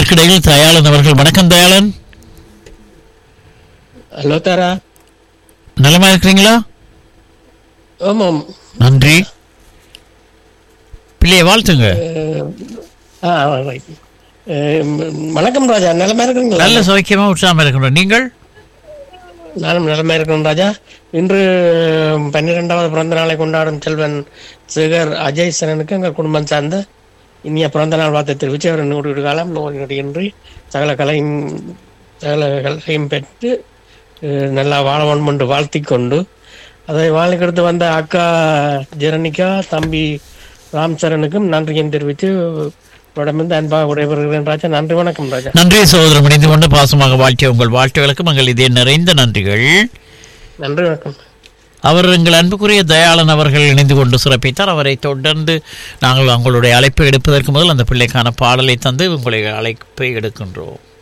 அதற்கிடையில் தயாளன் அவர்கள் வணக்கம் தயாளன் ஹலோ தாரா நலமா இருக்கிறீங்களா ஆமாம் நன்றி பிள்ளையை வாழ்த்துங்க ஆ ரைட் வணக்கம் ராஜா நிலமா இருக்கிறீங்களா நல்ல சௌக்கியமா உற்சாகமா இருக்கணும் நீங்கள் நானும் நிலமா இருக்கிறேன் ராஜா இன்று பன்னிரெண்டாவது பிறந்த நாளை கொண்டாடும் செல்வன் சேகர் அஜய் சரனுக்கு எங்கள் குடும்பம் சார்ந்த இனிய பிறந்த நாள் வாழ்த்தை தெரிவித்து அவர் நூறு காலம் நோய் நொடியின்றி சகல கலையும் சகல கலையும் பெற்று அஹ், நல்லா வாழ வேண்டும் என்று வாழ்த்திக் கொண்டு அதை வாழ்க்கெடுத்து வந்த அக்கா ஜெரனிகா தம்பி ராம் சரணுக்கும் நன்றியும் தெரிவித்து உடம்பிருந்து அன்பாக விடைபெறுகிறேன் ராஜா நன்றி வணக்கம் ராஜா நன்றி சகோதரம் இணைந்து கொண்டு பாசமாக வாழ்த்திய உங்கள் வாழ்த்துகளுக்கு மங்கள் இதே நிறைந்த நன்றிகள் நன்றி வணக்கம் அவர் எங்கள் அன்புக்குரிய தயாளன் அவர்கள் இணைந்து கொண்டு சிறப்பித்தார் அவரை தொடர்ந்து நாங்கள் உங்களுடைய அழைப்பை எடுப்பதற்கு முதல் அந்த பிள்ளைக்கான பாடலை தந்து உங்களுடைய அழைப்பை எடுக்கின்றோம்